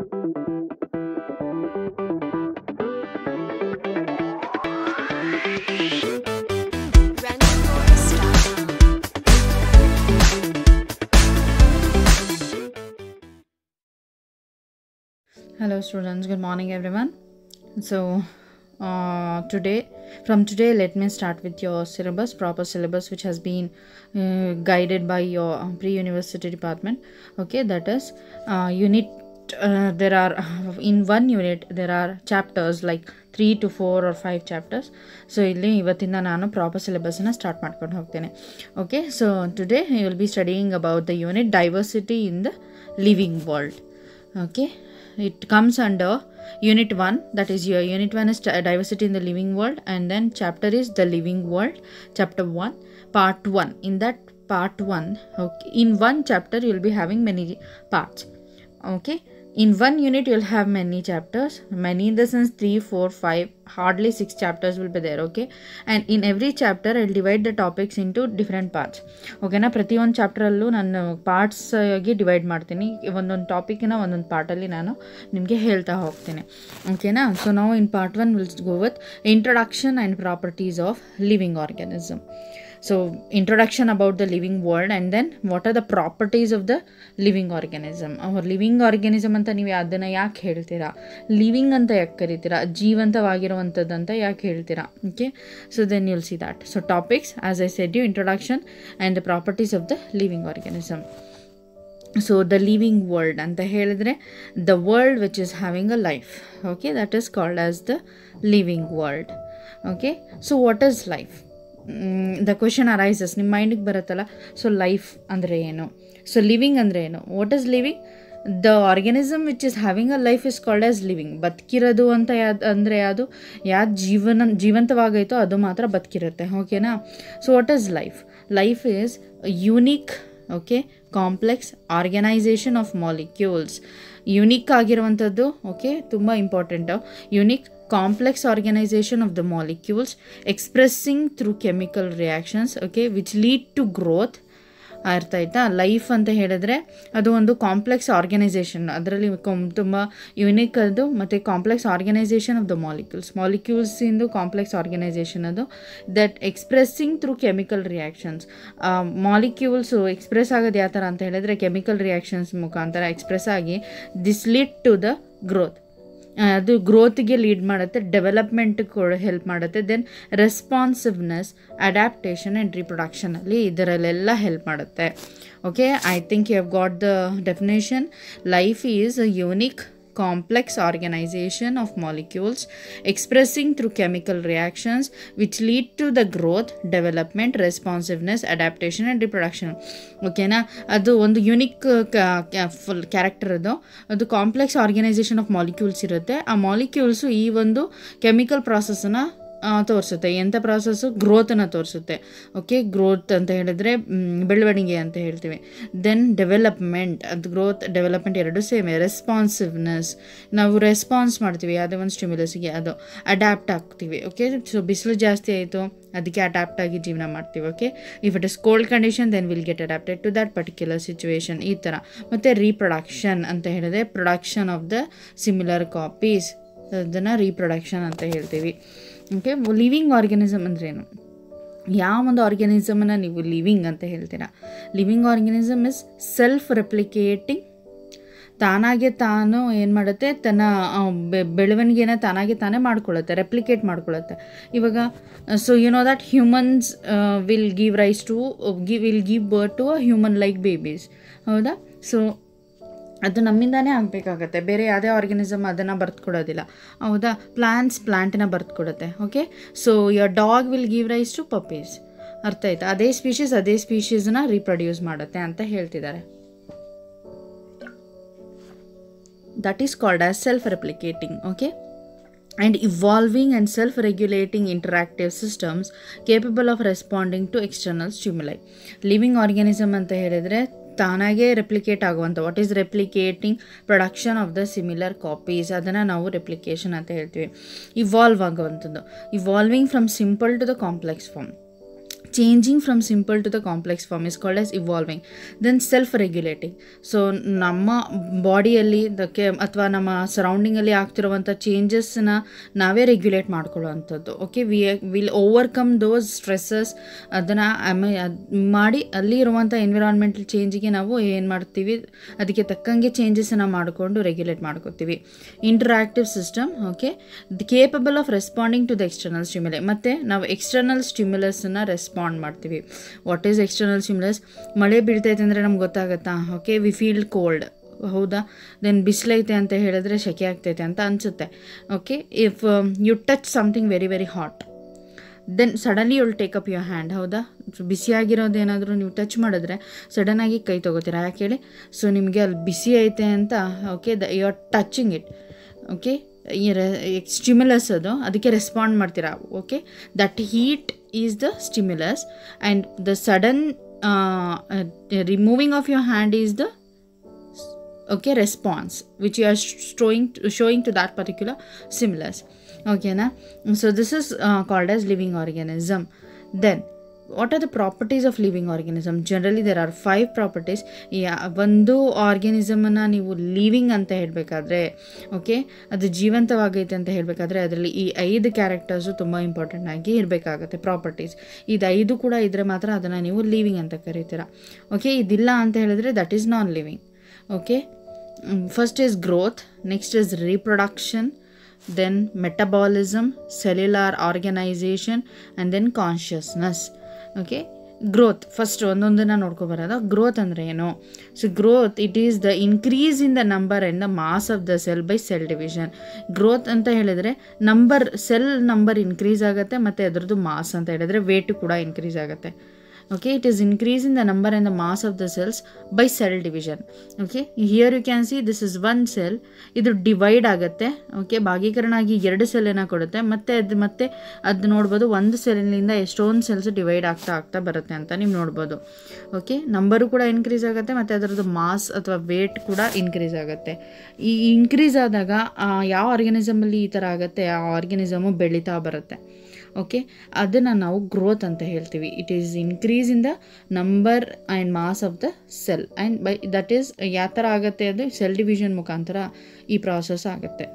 Hello students, good morning everyone. So uh, today, from today, let me start with your syllabus, proper syllabus which has been uh, guided by your pre-university department. Okay, that is uh, unit. Uh, there are in one unit there are chapters like three two four or five chapters so ಇಲ್ಲಿ ಇವತ್ತಿಂದ ನಾನು proper ಸಿಲೆಬಸ್ನ start ಮಾಡ್ಕೊಂಡು ಹೋಗ್ತೇನೆ okay so today you will be studying about the unit diversity in the living world okay it comes under unit 1 that is your unit 1 is di- diversity in the living world and then chapter is the living world chapter 1 part 1 in that part 1 okay in one chapter you'll be having many parts okay in one unit you'll have many chapters many in the sense 3 4 5 hardly 6 chapters will be there okay and in every chapter i'll divide the topics into different parts ಓಕೆನಾ ಪ್ರತಿಯೊಂದು ಚಾಪ್ಟ್ರಲ್ಲೂ ನಾನು parts ಆಗಿ divide ಮಾಡ್ತೀನಿ ಒಂದೊಂದು ಟಾಪಿಕ್ನ ಒಂದೊಂದು ಪಾರ್ಟಲ್ಲಿ ನಾನು ನಿಮಗೆ ಹೇಳ್ತಾ ಹೋಗ್ತೀನಿ ಓಕೆನಾ ಸೊ ನಾವು in part one will go with introduction and properties of living organism so introduction about the living world and then what are the properties of the living organism ಅವ್ರ ಲಿವಿಂಗ್ ಆರ್ಗ್ಯಾನಿಸಮ್ ಅಂತ ನೀವು ಅದನ್ನು ಯಾಕೆ ಹೇಳ್ತೀರಾ living ಅಂತ ಯಾಕೆ ಕರಿತೀರಾ ಜೀವಂತವಾಗಿರುವಂಥದ್ದು ಅಂತ ಯಾಕೆ ಹೇಳ್ತೀರಾ okay so then you'll see that so topics as I said you introduction and the properties of the living organism so the living world ಅಂತ ಹೇಳಿದ್ರೆ the world which is having a life okay that is called as the living world okay so what is life the question arises ನಿಮ್ಮ ಮೈಂಡಿಗೆ ಬರುತ್ತಲ್ಲ so life ಅಂದರೆ ಏನು so living ಅಂದರೆ ಏನು what is living the organism which is having a life is called as living ಬದುಕಿರೋದು ಅಂತ ಯಾವ್ದು ಅಂದರೆ ಯಾವುದು ಯಾವ್ದು ಜೀವನ ಜೀವಂತವಾಗೈತೋ ಅದು ಮಾತ್ರ ಬದುಕಿರುತ್ತೆ ಓಕೆನಾ so what is life life is unique okay complex organisation of molecules unique ಆಗಿರುವಂಥದ್ದು ಓಕೆ ತುಂಬ important unique complex organisation of the molecules expressing through chemical reactions okay which lead to growth ಅರ್ಥ ಆಯ್ತಾ ಲೈಫ್ ಅಂತ ಹೇಳಿದ್ರೆ ಅದು ಒಂದು complex organisation ಅದರಲ್ಲಿ ತುಂಬ ಯುನಿಕ್ ಅದು ಮತ್ತು complex organisation of the molecules ಮಾಲಿಕ್ಯೂಲ್ಸಿಂದು ಕಾಂಪ್ಲೆಕ್ಸ್ ಆರ್ಗನೈಸೇಷನ್ ಅದು that expressing through chemical reactions molecules express ಆಗೋದು ಯಾವ ಥರ ಅಂತ ಹೇಳಿದ್ರೆ ಕೆಮಿಕಲ್ ರಿಯಾಕ್ಷನ್ಸ್ ಮುಖಾಂತರ ಎಕ್ಸ್ಪ್ರೆಸ್ ಆಗಿ this lead to the growth ಅದು ಗ್ರೋತ್ಗೆ ಲೀಡ್ ಮಾಡುತ್ತೆ ಡೆವಲಪ್ಮೆಂಟ್ ಕೂಡ ಹೆಲ್ಪ್ ಮಾಡುತ್ತೆ ದೆನ್ ರೆಸ್ಪಾನ್ಸಿವ್ನೆಸ್ ಅಡ್ಯಾಪ್ಟೇಷನ್ ಆ್ಯಂಡ್ ರಿಪ್ರೊಡಕ್ಷನಲ್ಲಿ ಇದರಲ್ಲೆಲ್ಲ ಹೆಲ್ಪ್ ಮಾಡುತ್ತೆ okay I think you have got the definition life is a unique complex organization of molecules expressing through chemical reactions which lead to the growth development responsiveness adaptation and reproduction ಓಕೆನಾ ಅದು ಒಂದು unique full character ಅದು ಅದು complex organisation of molecules ಇರುತ್ತೆ ಆ molecules ಈ ಒಂದು chemical ಪ್ರಾಸೆಸನ್ನು ತೋರಿಸುತ್ತೆ ಎಂಥ ಪ್ರಾಸೆಸ್ಸು ಗ್ರೋತನ್ನು ತೋರಿಸುತ್ತೆ ಓಕೆ ಗ್ರೋತ್ ಅಂತ ಹೇಳಿದ್ರೆ ಬೆಳವಣಿಗೆ ಅಂತ ಹೇಳ್ತೀವಿ ದೆನ್ ಡೆವಲಪ್ಮೆಂಟ್ ಅದು ಗ್ರೋತ್ ಡೆವಲಪ್ಮೆಂಟ್ ಎರಡು ಸೇಮೆ ರೆಸ್ಪಾನ್ಸಿವ್ನೆಸ್ ನಾವು ರೆಸ್ಪಾನ್ಸ್ ಮಾಡ್ತೀವಿ ಯಾವುದೇ ಒಂದು ಸ್ಟಿಮ್ಯುಲಸ್ಗೆ ಅದು ಅಡ್ಯಾಪ್ಟ್ ಆಗ್ತೀವಿ ಓಕೆ ಸೊ ಬಿಸಿಲು ಜಾಸ್ತಿ ಆಯಿತು ಅದಕ್ಕೆ ಅಡ್ಯಾಪ್ಟ್ ಆಗಿ ಜೀವನ ಮಾಡ್ತೀವಿ okay if it is cold condition then will get adapted to that particular situation ಈ ಥರ ಮತ್ತು ರೀಪ್ರೊಡಕ್ಷನ್ ಅಂತ ಹೇಳಿದ್ರೆ production of the similar copies ಅದನ್ನು ರೀಪ್ರೊಡಕ್ಷನ್ ಅಂತ ಹೇಳ್ತೀವಿ ಓಕೆ ಲಿವಿಂಗ್ ಆರ್ಗ್ಯಾನಿಸಮ್ ಅಂದ್ರೇನು ಯಾವ ಒಂದು ಆರ್ಗ್ಯಾನಿಸಮನ್ನು ನೀವು ಲಿವಿಂಗ್ ಅಂತ ಹೇಳ್ತೀರಾ living organism is self replicating ತಾನಾಗೆ ತಾನು ಏನು ಮಾಡುತ್ತೆ ತನ್ನ ಬೆಳವಣಿಗೆನ ತಾನಾಗೆ ತಾನೇ ಮಾಡ್ಕೊಳ್ಳುತ್ತೆ ರೆಪ್ಲಿಕೇಟ್ ಮಾಡ್ಕೊಳ್ಳುತ್ತೆ ಇವಾಗ so you know that humans will give rise to ಗಿ will give birth to a human like babies ಹೌದಾ ಸೊ ಅದು ನಮ್ಮಿಂದಾನೇ ಆಗಬೇಕಾಗತ್ತೆ ಬೇರೆ ಯಾವುದೇ ಆರ್ಗ್ಯಾನಿಸಮ್ ಅದನ್ನು ಬರ್ತ್ಕೊಡೋದಿಲ್ಲ ಹೌದಾ ಪ್ಲಾಂಟ್ಸ್ ಪ್ಲಾಂಟನ್ನ ಬರ್ತ್ಕೊಡುತ್ತೆ okay so your dog will give rise to puppies ಅರ್ಥ ಆಯ್ತಾ ಅದೇ ಸ್ಪೀಷೀಸ್ ಅದೇ ಸ್ಪೀಷೀಸ್ನ ರೀಪ್ರೊಡ್ಯೂಸ್ ಮಾಡುತ್ತೆ ಅಂತ ಹೇಳ್ತಿದ್ದಾರೆ that is called as self replicating okay and evolving and self regulating interactive systems capable of responding to external stimuli. Living organism ಅಂತ ಹೇಳಿದರೆ ತಾನಾಗೇ ರೆಪ್ಲಿಕೇಟ್ ಆಗುವಂಥ what is replicating production of the similar copies ಅದನ್ನು ನಾವು replication ಅಂತ ಹೇಳ್ತೀವಿ evolve ಆಗುವಂಥದ್ದು evolving from simple to the complex form changing from simple to the complex form is called as evolving then self regulating so ನಮ್ಮ ಬಾಡಿಯಲ್ಲಿ ಕೆ ಅಥವಾ ನಮ್ಮ ಸರೌಂಡಿಂಗಲ್ಲಿ ಆಗ್ತಿರುವಂಥ ಚೇಂಜಸ್ನ ನಾವೇ ರೆಗ್ಯುಲೇಟ್ ಮಾಡ್ಕೊಳ್ಳುವಂಥದ್ದು okay we will overcome those stresses ಅದನ್ನು ಮಾಡಿ ಅಲ್ಲಿ ಇರುವಂಥ ಎನ್ವಿರಾನ್ಮೆಂಟಲ್ ಚೇಂಜಿಗೆ ನಾವು ಏನು ಮಾಡ್ತೀವಿ ಅದಕ್ಕೆ ತಕ್ಕಂಗೆ ಚೇಂಜಸನ್ನು ಮಾಡಿಕೊಂಡು ರೆಗ್ಯುಲೇಟ್ ಮಾಡ್ಕೋತೀವಿ interactive system okay capable of responding to the external stimuli ಮತ್ತು ನಾವು ಎಕ್ಸ್ಟರ್ನಲ್ ಸ್ಟಿಮ್ಯುಲಸನ್ನು ರೆಸ್ಪಾಂಡ್ ಮಾಡ್ತೀವಿ ವಾಟ್ ಈಸ್ ಎಕ್ಸ್ಟರ್ನಲ್ ಸ್ಟಿಮ್ಯುಲಸ್ ಮಳೆ ಬೀಳ್ತೈತೆ ಅಂದರೆ ನಮ್ಗೆ ಗೊತ್ತಾಗುತ್ತಾ ಓಕೆ ವಿ ಫೀಲ್ ಕೋಲ್ಡ್ ಹೌದಾ ದೆನ್ ಬಿಸಿಲೈತೆ ಅಂತ ಹೇಳಿದ್ರೆ ಸೆಕೆ ಆಗ್ತೈತೆ ಅಂತ ಅನಿಸುತ್ತೆ okay if you touch something very very hot then suddenly you'll take up your hand ಹೌದಾ ಬಿಸಿಯಾಗಿರೋದೇನಾದರೂ ನೀವು ಟಚ್ ಮಾಡಿದ್ರೆ ಸಡನ್ನಾಗಿ ಕೈ ತೊಗೋತೀರಾ ಯಾಕೆ ಹೇಳಿ ಸೊ ನಿಮಗೆ ಅಲ್ಲಿ ಬಿಸಿ ಐತೆ ಅಂತ okay the you are touching it okay stimulus ಅದು ಅದಕ್ಕೆ ರೆಸ್ಪಾಂಡ್ ಮಾಡ್ತೀರಾ okay that heat is the stimulus and the sudden removing of your hand is the okay response which you are showing showing to that particular stimulus okay na so this is uh, called as living organism then what are the properties of living organism generally there are five properties ಯಾ ಒಂದು ಆರ್ಗ್ಯಾನಿಸಮನ್ನು ನೀವು living ಅಂತ ಹೇಳಬೇಕಾದ್ರೆ okay ಅದು ಜೀವಂತವಾಗೈತೆ ಅಂತ ಹೇಳಬೇಕಾದ್ರೆ ಅದರಲ್ಲಿ ಈ ಐದು ಕ್ಯಾರೆಕ್ಟರ್ಸು ತುಂಬ ಇಂಪಾರ್ಟೆಂಟ್ ಆಗಿ ಇರಬೇಕಾಗುತ್ತೆ ಪ್ರಾಪರ್ಟೀಸ್ ಇದು ಐದು ಕೂಡ ಇದ್ದರೆ ಮಾತ್ರ ಅದನ್ನು ನೀವು ಲಿವಿಂಗ್ ಅಂತ ಕರಿತೀರಾ ಓಕೆ ಇದಿಲ್ಲ ಅಂತ ಹೇಳಿದ್ರೆ that is non living okay Mm, first is growth next is reproduction then metabolism cellular organization and then consciousness okay growth first ಒಂದೊಂದನ್ನು ನೋಡ್ಕೊಬರೋದು ಗ್ರೋತ್ ಅಂದರೆ ಏನು so growth it is the increase in the number and the mass of the cell by cell division growth ಅಂತ ಹೇಳಿದರೆ number cell number increase ಆಗುತ್ತೆ ಮತ್ತು ಅದರದ್ದು mass ಅಂತ ಹೇಳಿದರೆ ವೇಟು ಕೂಡ ಇನ್ಕ್ರೀಸ್ ಆಗುತ್ತೆ okay it is increasing the number and the mass of the cells by cell division okay here you can see this is one cell ಇದು divide ಆಗುತ್ತೆ okay ಭಾಗೀಕರಣ ಆಗಿ ಎರಡು ಸೆಲ್ಲನ್ನು ಕೊಡುತ್ತೆ ಮತ್ತೆ ಅದು ಮತ್ತೆ ಅದು ನೋಡ್ಬೋದು ಒಂದು ಸೆಲ್ಲಿನಿಂದ ಎಷ್ಟೊಂದು ಸೆಲ್ಸ್ ಡಿವೈಡ್ ಆಗ್ತಾ ಆಗ್ತಾ ಬರುತ್ತೆ ಅಂತ ನೀವು ನೋಡ್ಬೋದು ಓಕೆ ನಂಬರು ಕೂಡ ಇನ್ಕ್ರೀಸ್ ಆಗುತ್ತೆ ಮತ್ತು ಅದರದ್ದು ಮಾಸ್ ಅಥವಾ ವೇಟ್ ಕೂಡ ಇನ್ಕ್ರೀಸ್ ಆಗುತ್ತೆ ಈ ಇನ್ಕ್ರೀಸ್ ಆದಾಗ ಆ, ಯಾವ ಆರ್ಗ್ಯಾನಿಸಮಲ್ಲಿ ಈ ಥರ ಆಗುತ್ತೆ ಆ ಆರ್ಗ್ಯಾನಿಸಮು ಬೆಳೀತಾ ಬರುತ್ತೆ ಓಕೆ ಅದನ್ನು ನಾವು ಗ್ರೋತ್ ಅಂತ ಹೇಳ್ತೀವಿ it is increase in the number and mass of the cell and by that is ಯಾವ ಥರ ಆಗುತ್ತೆ ಅದು ಸೆಲ್ ಡಿವಿಷನ್ ಮುಖಾಂತರ ಈ ಪ್ರಾಸೆಸ್ ಆಗುತ್ತೆ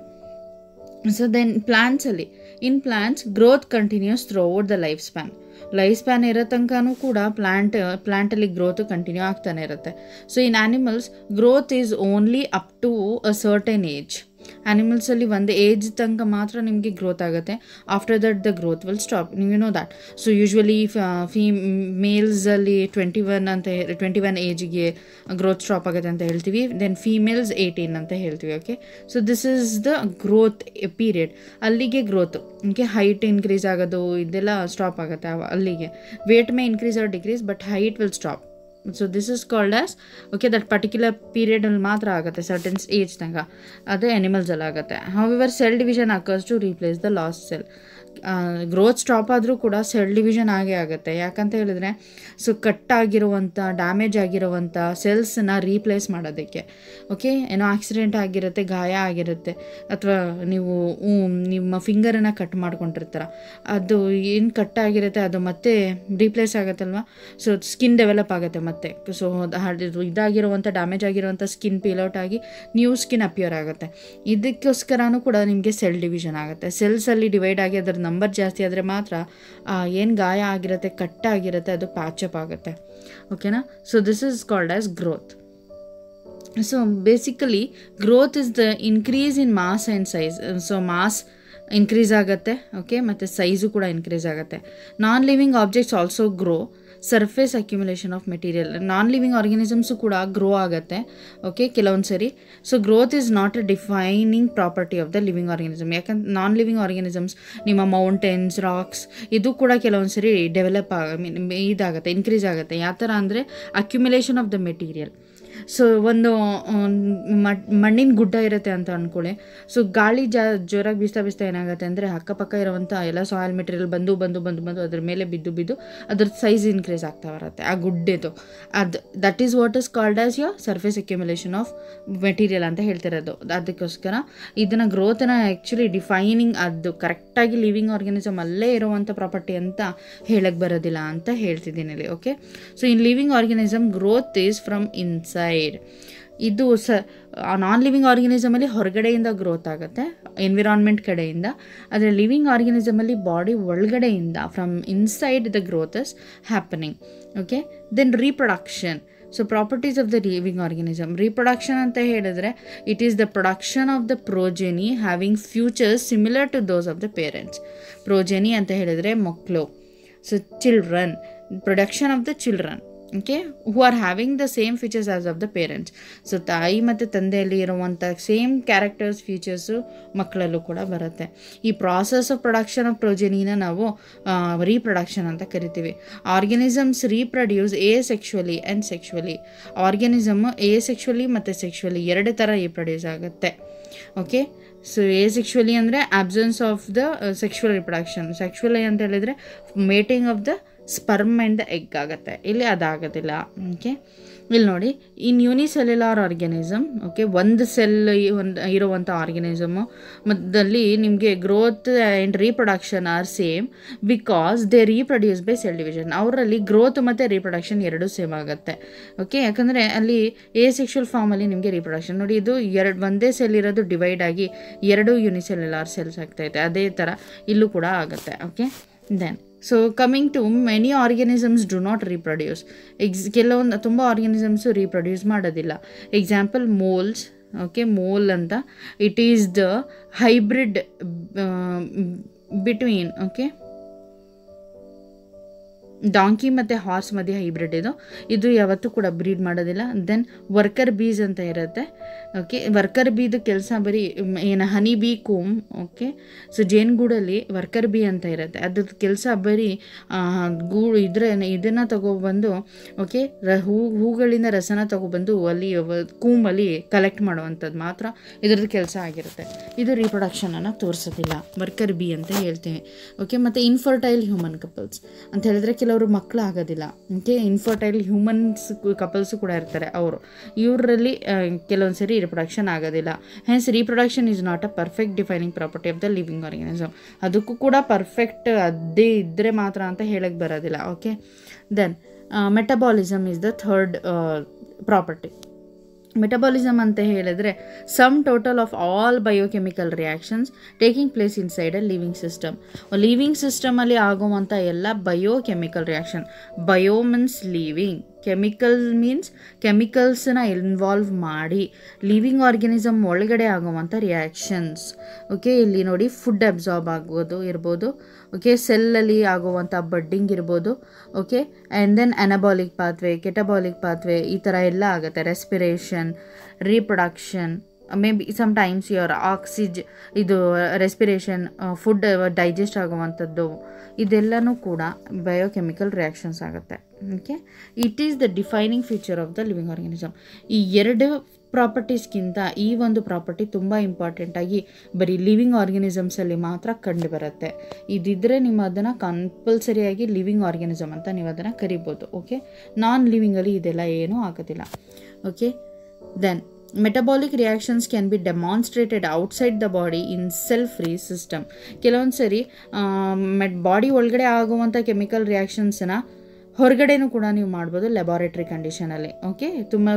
ಸೊ ದೆನ್ ಪ್ಲಾಂಟ್ಸಲ್ಲಿ in plants growth continues throughout the life span life span ಇರೋ ತನಕನೂ ಕೂಡ ಪ್ಲಾಂಟ್ ಪ್ಲಾಂಟಲ್ಲಿ ಗ್ರೋತು ಕಂಟಿನ್ಯೂ ಆಗ್ತಾನೆ ಇರುತ್ತೆ so in animals growth is only up to a certain age ಆ್ಯನಿಮಲ್ಸಲ್ಲಿ ಒಂದು ಏಜ್ ತನಕ ಮಾತ್ರ ನಿಮಗೆ ಗ್ರೋತ್ ಆಗುತ್ತೆ after that the growth will stop ನೀವು ನೋ ದ್ಯಾಟ್ ಸೊ ಯೂಶ್ವಲಿ ಫೀ ಮೇಲ್ಸಲ್ಲಿ ಟ್ವೆಂಟಿ ಒನ್ ಅಂತ ಟ್ವೆಂಟಿ ಒನ್ ಏಜಿಗೆ ಗ್ರೋತ್ ಸ್ಟಾಪ್ ಆಗುತ್ತೆ ಅಂತ ಹೇಳ್ತೀವಿ ದೆನ್ ಫೀಮೇಲ್ಸ್ ಏಯ್ಟೀನ್ ಅಂತ ಹೇಳ್ತೀವಿ okay so this is the growth period ಅಲ್ಲಿಗೆ ಗ್ರೋತ್ ಓಕೆ ಹೈಟ್ ಇನ್ಕ್ರೀಸ್ ಆಗೋದು ಇದೆಲ್ಲ ಸ್ಟಾಪ್ ಆಗುತ್ತೆ ಅವ- ಅಲ್ಲಿಗೆ weight may increase or decrease but height will stop so this is called as okay that particular ಪೀರಿಯಡಲ್ಲಿ ಮಾತ್ರ ಆಗುತ್ತೆ ಸರ್ಟನ್ಸ್ ಏಜ್ ತನಕ ಅದು ಎನಿಮಲ್ಸಲ್ಲಿ ಆಗುತ್ತೆ however cell division occurs to replace the lost cell growth stop ಆದರೂ ಕೂಡ ಸೆಲ್ ಡಿವಿಷನ್ ಆಗೇ ಆಗುತ್ತೆ ಯಾಕಂತ ಹೇಳಿದ್ರೆ ಸೊ ಕಟ್ ಆಗಿರುವಂಥ ಡ್ಯಾಮೇಜ್ ಆಗಿರುವಂಥ ಸೆಲ್ಸನ್ನ ರೀಪ್ಲೇಸ್ ಮಾಡೋದಕ್ಕೆ ಓಕೆ ಏನೋ ಆಕ್ಸಿಡೆಂಟ್ ಆಗಿರುತ್ತೆ ಗಾಯ ಆಗಿರುತ್ತೆ ಅಥವಾ ನೀವು ಊ- ನಿಮ್ಮ ಫಿಂಗರನ್ನು ಕಟ್ ಮಾಡ್ಕೊಂಡಿರ್ತೀರ ಅದು ಏನು ಕಟ್ ಆಗಿರುತ್ತೆ ಅದು ಮತ್ತೆ ರೀಪ್ಲೇಸ್ ಆಗುತ್ತಲ್ವ ಸೊ ಸ್ಕಿನ್ ಡೆವಲಪ್ ಆಗುತ್ತೆ ಮತ್ತೆ ಸೊ ಇದಾಗಿರುವಂಥ ಡ್ಯಾಮೇಜ್ ಆಗಿರುವಂಥ ಸ್ಕಿನ್ ಪೀಲೌಟ್ ಆಗಿ ನ್ಯೂ ಸ್ಕಿನ್ ಅಪಿಯರ್ ಆಗುತ್ತೆ ಇದಕ್ಕೋಸ್ಕರನೂ ಕೂಡ ನಿಮಗೆ ಸೆಲ್ ಡಿವಿಷನ್ ಆಗುತ್ತೆ ಸೆಲ್ಸಲ್ಲಿ ಡಿವೈಡ್ ಆಗಿ ಅದರ ನಂಬರ್ ಜಾಸ್ತಿ ಆದರೆ ಮಾತ್ರ ಏನು ಗಾಯ ಆಗಿರುತ್ತೆ ಕಟ್ ಆಗಿರುತ್ತೆ ಅದು ಪ್ಯಾಚಪ್ ಆಗುತ್ತೆ ಓಕೆನಾ so this is called as growth so basically growth is the increase in mass and size so mass increase ಆಗುತ್ತೆ ಓಕೆ ಮತ್ತು ಸೈಜು ಕೂಡ ಇನ್ಕ್ರೀಸ್ ಆಗುತ್ತೆ non living objects also grow surface accumulation of material non living organisms ಕೂಡ grow ಆಗುತ್ತೆ okay ಕೆಲವೊಂದು ಸರಿ so growth is not a defining property of the living organism ಯಾಕಂದ್ರೆ non living organisms ನಿಮ್ಮ mountains rocks ಇದು ಕೂಡ ಕೆಲವೊಂದು ಸರಿ ಡೆವಲಪ್ ಆಗ ಮೀನ್ ಇದಾಗುತ್ತೆ ಇನ್ಕ್ರೀಸ್ ಆಗುತ್ತೆ ಯಾವ ಥರ ಅಂದರೆ accumulation of the material so ಒಂದು ಮಣ್ಣಿನ ಗುಡ್ಡ ಇರುತ್ತೆ ಅಂತ ಅಂದ್ಕೊಳ್ಳಿ ಸೊ ಗಾಳಿ ಜಾ ಜೋರಾಗಿ ಬೀಸ್ತಾ ಬೀಸ್ತಾ ಏನಾಗುತ್ತೆ ಅಂದರೆ ಅಕ್ಕಪಕ್ಕ ಇರುವಂಥ ಎಲ್ಲ ಸಾಯಿಲ್ ಮೆಟೀರಿಯಲ್ ಬಂದು ಬಂದು ಬಂದು ಬಂದು ಅದ್ರ ಮೇಲೆ ಬಿದ್ದು ಬಿದ್ದು ಅದ್ರ ಸೈಜ್ ಇನ್ಕ್ರೀಸ್ ಆಗ್ತಾ ಬರುತ್ತೆ ಆ ಗುಡ್ಡೆದು ಅದು that is what is called as your surface accumulation of material ಅಂತ ಹೇಳ್ತಿರೋದು ಅದಕ್ಕೋಸ್ಕರ ಇದನ್ನು ಗ್ರೋತನ್ನ ಆ್ಯಕ್ಚುಲಿ ಡಿಫೈನಿಂಗ್ ಅದು ಕರೆಕ್ಟಾಗಿ ಲಿವಿಂಗ್ ಆರ್ಗ್ಯಾನಿಸಮ್ ಅಲ್ಲೇ ಇರುವಂಥ ಪ್ರಾಪರ್ಟಿ ಅಂತ ಹೇಳಕ್ಕೆ ಬರೋದಿಲ್ಲ ಅಂತ ಹೇಳ್ತಿದ್ದೀನಿ ಇಲ್ಲಿ okay so in living organism growth is from inside ಇದು ಸ ನಾನ್ ಲಿವಿಂಗ್ ಆರ್ಗ್ಯಾನಿಸಮಲ್ಲಿ ಹೊರಗಡೆಯಿಂದ ಗ್ರೋತ್ ಆಗುತ್ತೆ ಎನ್ವಿರಾನ್ಮೆಂಟ್ ಕಡೆಯಿಂದ ಆದರೆ ಲಿವಿಂಗ್ ಆರ್ಗ್ಯಾನಿಸಮಲ್ಲಿ ಬಾಡಿ ಒಳಗಡೆಯಿಂದ from inside the growth is happening okay then reproduction so properties of the living organism reproduction ಅಂತ ಹೇಳಿದ್ರೆ it is the production of the progeny having features similar to those of the parents progeny ಅಂತ ಹೇಳಿದ್ರೆ ಮಕ್ಕಳು so children production of the children okay who are having the same features as of the parents so ತಾಯಿ ಮತ್ತು ತಂದೆಯಲ್ಲಿ ಇರುವಂಥ same characters features ಮಕ್ಕಳಲ್ಲೂ ಕೂಡ ಬರುತ್ತೆ ಈ process of production ಆಫ್ ಪ್ರೊಜೆನಿನ ನಾವು ರೀಪ್ರೊಡಕ್ಷನ್ ಅಂತ ಕರಿತೀವಿ organisms reproduce asexually and sexually organism asexually ಮತ್ತು ಸೆಕ್ಷುವಲಿ ಎರಡು ಥರ ರೀಪ್ರೊಡ್ಯೂಸ್ ಆಗುತ್ತೆ ಓಕೆ ಸೊ ಎ ಸೆಕ್ಷುವಲಿ ಅಂದರೆ absence of the sexual reproduction sexually ಅಂತ ಹೇಳಿದರೆ mating of the sperm and the egg ಆಗುತ್ತೆ ಇಲ್ಲಿ ಅದಾಗೋದಿಲ್ಲ ಓಕೆ ಇಲ್ಲಿ ನೋಡಿ ಇನ್ ಯೂನಿಸೆಲ್ಯುಲಾರ್ ಆರ್ಗ್ಯಾನಿಸಮ್ ಓಕೆ ಒಂದು ಸೆಲ್ ಒಂದು ಇರುವಂಥ ಆರ್ಗ್ಯಾನಿಸಮು ಮದ್ದಲ್ಲಿ ನಿಮಗೆ growth and reproduction are same because they reproduce by cell division ಅವರಲ್ಲಿ ಗ್ರೋತ್ ಮತ್ತು ರೀಪ್ರೊಡಕ್ಷನ್ ಎರಡೂ ಸೇಮ್ ಆಗುತ್ತೆ ಓಕೆ ಯಾಕಂದರೆ ಅಲ್ಲಿ ಎ ಸೆಕ್ಷುವಲ್ ಫಾರ್ಮಲ್ಲಿ ನಿಮಗೆ ರೀಪ್ರೊಡಕ್ಷನ್ ನೋಡಿ ಇದು ಎರಡು ಒಂದೇ ಸೆಲ್ ಇರೋದು ಡಿವೈಡ್ ಆಗಿ ಎರಡು ಯೂನಿಸೆಲ್ಯುಲಾರ್ ಸೆಲ್ಸ್ ಆಗ್ತೈತೆ ಅದೇ ಥರ ಇಲ್ಲೂ ಕೂಡ ಆಗುತ್ತೆ okay then so coming to many organisms do not reproduce ಎಕ್ಸ್ ಕೆಲವೊಂದು ತುಂಬ ಆರ್ಗ್ಯಾನಿಸಮ್ಸು ರೀಪ್ರೊಡ್ಯೂಸ್ ಮಾಡೋದಿಲ್ಲ ಎಕ್ಸಾಂಪಲ್ ಮೋಲ್ಸ್ ಓಕೆ ಮೋಲ್ ಅಂತ it is the hybrid between okay donkey ಮತ್ತು ಹಾರ್ಸ್ ಮಧ್ಯೆ ಹೈಬ್ರಿಡ್ ಇದು ಇದು ಯಾವತ್ತೂ ಕೂಡ ಬ್ರೀಡ್ ಮಾಡೋದಿಲ್ಲ ದೆನ್ ವರ್ಕರ್ ಬೀಸ್ ಅಂತ ಇರುತ್ತೆ ಓಕೆ ವರ್ಕರ್ ಬೀದು ಕೆಲಸ ಬರೀ ಏನು honey bee comb okay so ಜೇನುಗೂಡಲ್ಲಿ ವರ್ಕರ್ ಬಿ ಅಂತ ಇರುತ್ತೆ ಅದ್ರದ್ದು ಕೆಲಸ ಬರೀ ಗೂ ಇದ್ರ ಇದನ್ನು ತಗೊಬಂದು ಓಕೆ ರ ಹೂ ಹೂಗಳಿಂದ ರಸನ ತಗೊಬಂದು ಅಲ್ಲಿ ಕೂಮಲ್ಲಿ ಕಲೆಕ್ಟ್ ಮಾಡುವಂಥದ್ದು ಮಾತ್ರ ಇದ್ರದ್ದು ಕೆಲಸ ಆಗಿರುತ್ತೆ ಇದು ರೀಪ್ರೊಡಕ್ಷನನ್ನು ತೋರಿಸೋದಿಲ್ಲ ವರ್ಕರ್ ಬಿ ಅಂತ ಹೇಳ್ತೀವಿ ಓಕೆ ಮತ್ತು ಇನ್ಫರ್ಟೈಲ್ ಹ್ಯೂಮನ್ ಕಪಲ್ಸ್ ಅಂತ ಹೇಳಿದ್ರೆ ಕೆಲವರು ಮಕ್ಕಳು ಆಗೋದಿಲ್ಲ ಓಕೆ ಇನ್ಫರ್ಟೈಲ್ ಹ್ಯೂಮನ್ಸ್ ಕಪಲ್ಸು ಕೂಡ ಇರ್ತಾರೆ ಅವರು ಇವರಲ್ಲಿ ಕೆಲವೊಂದು ಸರಿ ರಿಪ್ರೊಡಕ್ಷನ್ ಆಗೋದಿಲ್ಲ hence reproduction is not a perfect defining property of the living organism ಅದಕ್ಕೂ ಕೂಡ ಪರ್ಫೆಕ್ಟ್ ಅದೇ ಇದ್ದರೆ ಮಾತ್ರ ಅಂತ ಹೇಳಕ್ಕೆ ಬರೋದಿಲ್ಲ okay then metabolism is the third property metabolism ಅಂತ ಹೇಳಿದ್ರೆ sum total of all biochemical reactions taking place inside a living system living ಸಿಸ್ಟಮಲ್ಲಿ ಆಗುವಂಥ ಎಲ್ಲ biochemical reaction bio means living chemical means ಕೆಮಿಕಲ್ಸನ್ನ ಇನ್ವಾಲ್ವ್ ಮಾಡಿ ಲಿವಿಂಗ್ ಆರ್ಗ್ಯಾನಿಸಮ್ ಒಳಗಡೆ ಆಗುವಂಥ reactions okay ಇಲ್ಲಿ ನೋಡಿ ಫುಡ್ ಅಬ್ಸಾರ್ಬ್ ಆಗ್ಬೋದು ಇರ್ಬೋದು ಓಕೆ ಸೆಲ್ಲಲ್ಲಿ ಆಗುವಂಥ ಬಡ್ಡಿಂಗ್ ಇರ್ಬೋದು okay and then anabolic pathway catabolic pathway ಈ ಥರ ಎಲ್ಲ ಆಗುತ್ತೆ respiration reproduction may be sometimes your ಆಕ್ಸಿಜ್ ಇದು ರೆಸ್ಪಿರೇಷನ್ ಫುಡ್ ಡೈಜೆಸ್ಟ್ ಆಗುವಂಥದ್ದು ಇದೆಲ್ಲನೂ ಕೂಡ ಬಯೋಕೆಮಿಕಲ್ ರಿಯಾಕ್ಷನ್ಸ್ ಆಗುತ್ತೆ okay it is the defining feature of the living organism ಈ ಎರಡು ಪ್ರಾಪರ್ಟೀಸ್ಗಿಂತ ಈ ಒಂದು ಪ್ರಾಪರ್ಟಿ ತುಂಬ ಇಂಪಾರ್ಟೆಂಟಾಗಿ ಬರೀ ಲಿವಿಂಗ್ ಆರ್ಗ್ಯಾನಿಸಮ್ಸಲ್ಲಿ ಮಾತ್ರ ಕಂಡು ಬರುತ್ತೆ ಇದಿದ್ದರೆ ನೀವು ಅದನ್ನು ಕಂಪಲ್ಸರಿಯಾಗಿ ಲಿವಿಂಗ್ ಆರ್ಗ್ಯಾನಿಸಮ್ ಅಂತ ನೀವು ಅದನ್ನು ಕರಿಬೋದು ಓಕೆ ನಾನ್ ಲಿವಿಂಗಲ್ಲಿ ಇದೆಲ್ಲ ಏನೂ ಆಗೋದಿಲ್ಲ okay then metabolic reactions can be demonstrated outside the body in self free system ಕೆಲವೊಂದು ಸರಿ ಮೆಟ್ ಬಾಡಿ ಒಳಗಡೆ ಆಗುವಂಥ ಕೆಮಿಕಲ್ ರಿಯಾಕ್ಷನ್ಸನ್ನ ಹೊರಗಡೆನೂ ಕೂಡ ನೀವು ಮಾಡ್ಬೋದು ಲೆಬಾರೆಟ್ರಿ ಕಂಡೀಷನಲ್ಲಿ ಓಕೆ ತುಂಬ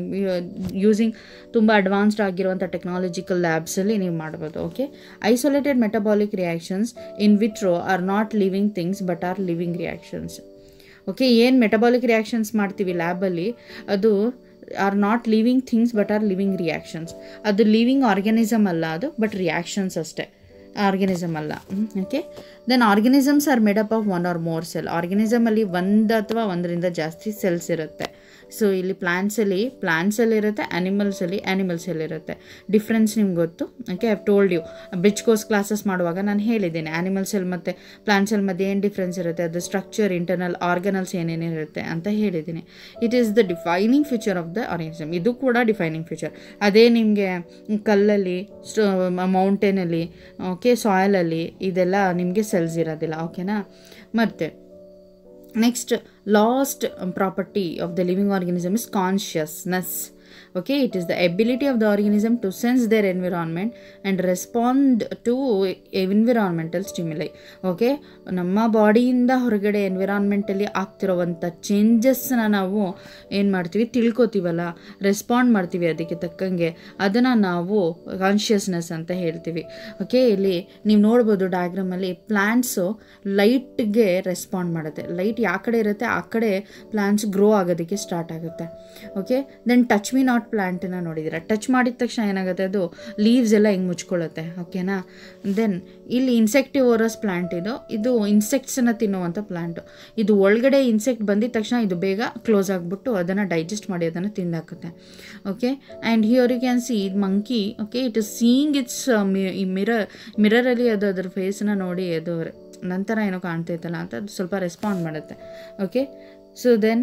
ಯೂಸಿಂಗ್ ತುಂಬ ಅಡ್ವಾನ್ಸ್ಡ್ ಆಗಿರುವಂಥ ಟೆಕ್ನಾಲಜಿಕಲ್ ಲ್ಯಾಬ್ಸಲ್ಲಿ ನೀವು ಮಾಡ್ಬೋದು okay isolated metabolic reactions in vitro are not living things but are living reactions okay ಏನು ಮೆಟಬಾಲಿಕ್ ರಿಯಾಕ್ಷನ್ಸ್ ಮಾಡ್ತೀವಿ ಲ್ಯಾಬಲ್ಲಿ ಅದು are not living things but are living reactions ಅದು ಲಿವಿಂಗ್ ಆರ್ಗ್ಯಾನಿಸಮ್ ಅಲ್ಲ ಅದು ಬಟ್ ರಿಯಾಕ್ಷನ್ಸ್ ಅಷ್ಟೇ ಆರ್ಗ್ಯಾನಿಸಮ್ ಅಲ್ಲ okay then organisms are made up of one or more cell ಆರ್ಗ್ಯಾನಿಸಮಲ್ಲಿ ಒಂದು ಅಥವಾ ಒಂದರಿಂದ ಜಾಸ್ತಿ ಸೆಲ್ಸ್ ಇರುತ್ತೆ ಸೊ ಇಲ್ಲಿ ಪ್ಲಾಂಟ್ಸಲ್ಲಿ ಪ್ಲಾಂಟ್ಸಲ್ಲಿ ಇರುತ್ತೆ ಆ್ಯನಿಮಲ್ಸಲ್ಲಿ ಆ್ಯನಿಮಲ್ಸಲ್ಲಿ ಇರುತ್ತೆ ಡಿಫ್ರೆನ್ಸ್ ನಿಮ್ಗೆ ಗೊತ್ತು okay I told you bridge course classes ಮಾಡುವಾಗ ನಾನು ಹೇಳಿದ್ದೀನಿ ಆ್ಯನಿಮಲ್ಸಲ್ಲಿ ಮತ್ತು ಪ್ಲಾಂಟ್ಸಲ್ಲಿ ಮಧ್ಯೆ ಏನು ಡಿಫ್ರೆನ್ಸ್ ಇರುತ್ತೆ ಅದು ಸ್ಟ್ರಕ್ಚರ್ ಇಂಟರ್ನಲ್ ಆರ್ಗನಲ್ಸ್ ಏನೇನಿರುತ್ತೆ ಅಂತ ಹೇಳಿದ್ದೀನಿ it is the defining feature of the organism ಇದು ಕೂಡ ಡಿಫೈನಿಂಗ್ ಫ್ಯೂಚರ್ ಅದೇ ನಿಮಗೆ ಕಲ್ಲಲ್ಲಿ ಮೌಂಟೇನಲ್ಲಿ ಓಕೆ ಸಾಯಲಲ್ಲಿ ಇದೆಲ್ಲ ನಿಮಗೆ ಸೆಲ್ಸ್ ಇರೋದಿಲ್ಲ ಓಕೆನಾ ಮತ್ತು next last property of the living organism is consciousness okay it is the ability of the organism to sense their environment and respond to environmental stimuli okay ನಮ್ಮ ಬಾಡಿಯಿಂದ ಹೊರಗಡೆ ಎನ್ವಿರಾನ್ಮೆಂಟಲ್ಲಿ ಆಗ್ತಿರೋವಂಥ ಚೇಂಜಸ್ನ ನಾವು ಏನು ಮಾಡ್ತೀವಿ ತಿಳ್ಕೊತೀವಲ್ಲ ರೆಸ್ಪಾಂಡ್ ಮಾಡ್ತೀವಿ ಅದಕ್ಕೆ ತಕ್ಕಂಗೆ ಅದನ್ನು ನಾವು ಕಾನ್ಷಿಯಸ್ನೆಸ್ ಅಂತ ಹೇಳ್ತೀವಿ ಓಕೆ ಇಲ್ಲಿ ನೀವು ನೋಡ್ಬೋದು ಡಯಾಗ್ರಾಮಲ್ಲಿ ಪ್ಲ್ಯಾಂಟ್ಸು ಲೈಟ್ಗೆ ರೆಸ್ಪಾಂಡ್ ಮಾಡುತ್ತೆ ಲೈಟ್ ಯಾವ ಕಡೆ ಇರುತ್ತೆ ಆ ಕಡೆ ಪ್ಲ್ಯಾಂಟ್ಸ್ ಗ್ರೋ ಆಗೋದಕ್ಕೆ ಸ್ಟಾರ್ಟ್ ಆಗುತ್ತೆ okay then touch me not ಪ್ಲ್ಯಾಂಟನ್ನ ನೋಡಿದ್ದೀರಾ ಟಚ್ ಮಾಡಿದ ತಕ್ಷಣ ಏನಾಗುತ್ತೆ ಅದು ಲೀವ್ಸ್ ಎಲ್ಲ ಹಿಂಗೆ ಮುಚ್ಕೊಳ್ಳುತ್ತೆ ಓಕೆನಾ ದೆನ್ ಇಲ್ಲಿ ಇನ್ಸೆಕ್ಟಿವೋರಸ್ ಪ್ಲ್ಯಾಂಟ್ ಇದು ಇದು ಇನ್ಸೆಕ್ಟ್ಸನ್ನು ತಿನ್ನುವಂಥ ಪ್ಲ್ಯಾಂಟು ಇದು ಒಳಗಡೆ ಇನ್ಸೆಕ್ಟ್ ಬಂದಿದ ತಕ್ಷಣ ಇದು ಬೇಗ ಕ್ಲೋಸ್ ಆಗಿಬಿಟ್ಟು ಅದನ್ನು ಡೈಜೆಸ್ಟ್ ಮಾಡಿ ಅದನ್ನು ತಿಂದಾಕುತ್ತೆ okay and here you can see ಇದು monkey okay it is seeing it's ಈ ಮಿರರ್ ಮಿರರಲ್ಲಿ ಅದು ಅದ್ರ ಫೇಸನ್ನ ನೋಡಿ ಅದು ನಂತರ ಏನೋ ಕಾಣ್ತೈತಲ್ಲ ಅಂತ ಅದು ಸ್ವಲ್ಪ ರೆಸ್ಪಾಂಡ್ ಮಾಡುತ್ತೆ ಓಕೆ ಸೊ ದೆನ್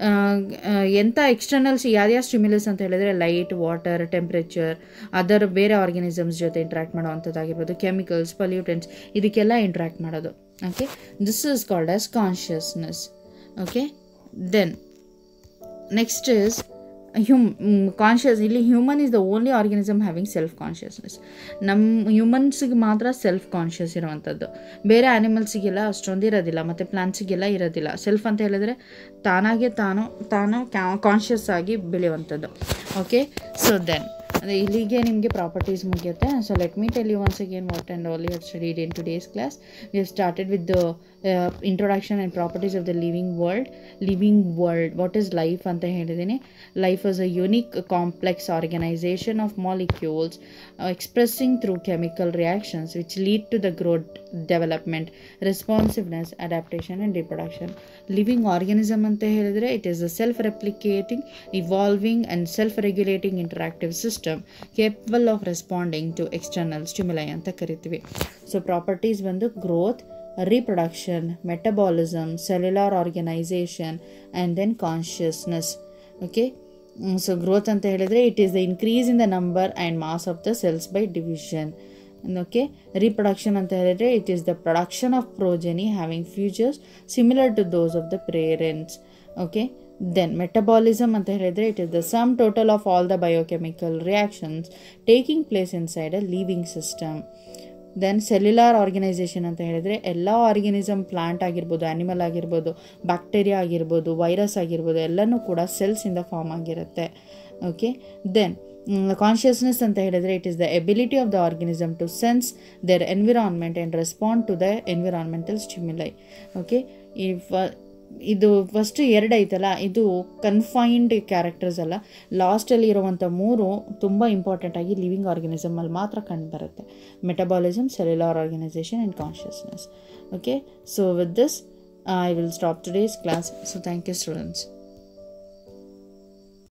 ಎಂಥ ಎಕ್ಸ್ಟರ್ನಲ್ಸ್ ಯಾವ್ಯಾವ ಸ್ಟಿಮ್ಯುಲಸ್ ಅಂತ ಹೇಳಿದ್ರೆ ಲೈಟ್ ವಾಟರ್ ಟೆಂಪ್ರೇಚರ್ ಅದರ್ ಬೇರೆ ಆರ್ಗ್ಯಾನಿಸಮ್ಸ್ ಜೊತೆ ಇಂಟ್ರ್ಯಾಕ್ಟ್ ಮಾಡೋವಂಥದ್ದಾಗಿರ್ಬೋದು ಕೆಮಿಕಲ್ಸ್ ಪಲ್ಯೂಟೆಂಟ್ಸ್ ಇದಕ್ಕೆಲ್ಲ ಇಂಟ್ರ್ಯಾಕ್ಟ್ ಮಾಡೋದು okay this is called as consciousness okay then next is ಹ್ಯೂಮ್ ಕಾನ್ಷಿಯಸ್ ಇಲ್ಲಿ human is the only organism having self consciousness ನಮ್ಮ ಹ್ಯೂಮನ್ಸಿಗೆ ಮಾತ್ರ ಸೆಲ್ಫ್ ಕಾನ್ಷಿಯಸ್ ಇರುವಂಥದ್ದು ಬೇರೆ ಆ್ಯನಿಮಲ್ಸಿಗೆಲ್ಲ ಅಷ್ಟೊಂದು ಇರೋದಿಲ್ಲ ಮತ್ತು ಪ್ಲಾಂಟ್ಸಿಗೆಲ್ಲ ಇರೋದಿಲ್ಲ ಸೆಲ್ಫ್ ಅಂತ ಹೇಳಿದ್ರೆ ತಾನಾಗೆ ತಾನು ತಾನು ಕಾನ್ಷಿಯಸ್ ಆಗಿ ಬೆಳೆಯುವಂಥದ್ದು ಓಕೆ ಸೊ ದೆನ್ ಅದೇ ಇಲ್ಲಿಗೆ ನಿಮಗೆ ಪ್ರಾಪರ್ಟೀಸ್ ಮುಗಿಯುತ್ತೆ so let me tell you once again what and all you studied in two days class we have started with the introduction and properties of the living world living world what is life ಅಂತ ಹೇಳಿದ್ದೀನಿ life is a unique complex organisation of molecules expressing through chemical reactions which lead to the growth development responsiveness adaptation and reproduction living organism ಅಂತ ಹೇಳಿದ್ರೆ it is a self replicating evolving and self regulating interactive system capable of responding to external stimuli ಅಂತ ಕರಿತೀವಿ so properties ಬಂದು growth reproduction, metabolism, cellular organization, and then consciousness. Okay. So growth ಅಂತ ಹೇಳಿದರೆ it is the increase in the number and mass of the cells by division okay reproduction ಅಂತ ಹೇಳಿದರೆ it is the production of progeny having features similar to those of the parents okay then metabolism ಅಂತ ಹೇಳಿದರೆ it is the sum total of all the biochemical reactions taking place inside a living system then cellular organization ಅಂತ ಹೇಳಿದರೆ ಎಲ್ಲ organism plant ಆಗಿರ್ಬೋದು animal ಆಗಿರ್ಬೋದು bacteria ಆಗಿರ್ಬೋದು virus ಆಗಿರ್ಬೋದು ಎಲ್ಲನೂ ಕೂಡ ಸೆಲ್ಸಿಂದ ಫಾರ್ಮ್ ಆಗಿರುತ್ತೆ ಓಕೆ ದೆನ್ ಕಾನ್ಷಿಯಸ್ನೆಸ್ ಅಂತ ಹೇಳಿದರೆ it is the ability of the organism to sense their environment and respond to the environmental stimuli okay ಈ ಇದು ಫಸ್ಟ್ ಎರಡು ಐತಲ್ಲ ಇದು ಕನ್ಫೈನ್ಡ್ ಕ್ಯಾರೆಕ್ಟರ್ಸ್ ಅಲ್ಲ ಲಾಸ್ಟಲ್ಲಿ ಇರುವಂಥ ಮೂರು ತುಂಬ ಇಂಪಾರ್ಟೆಂಟ್ ಆಗಿ ಲಿವಿಂಗ್ ಆರ್ಗನಿಸಮಲ್ಲಿ ಮಾತ್ರ ಕಂಡು ಬರುತ್ತೆ metabolism cellular organization and consciousness okay so with this I will stop today's class so thank you students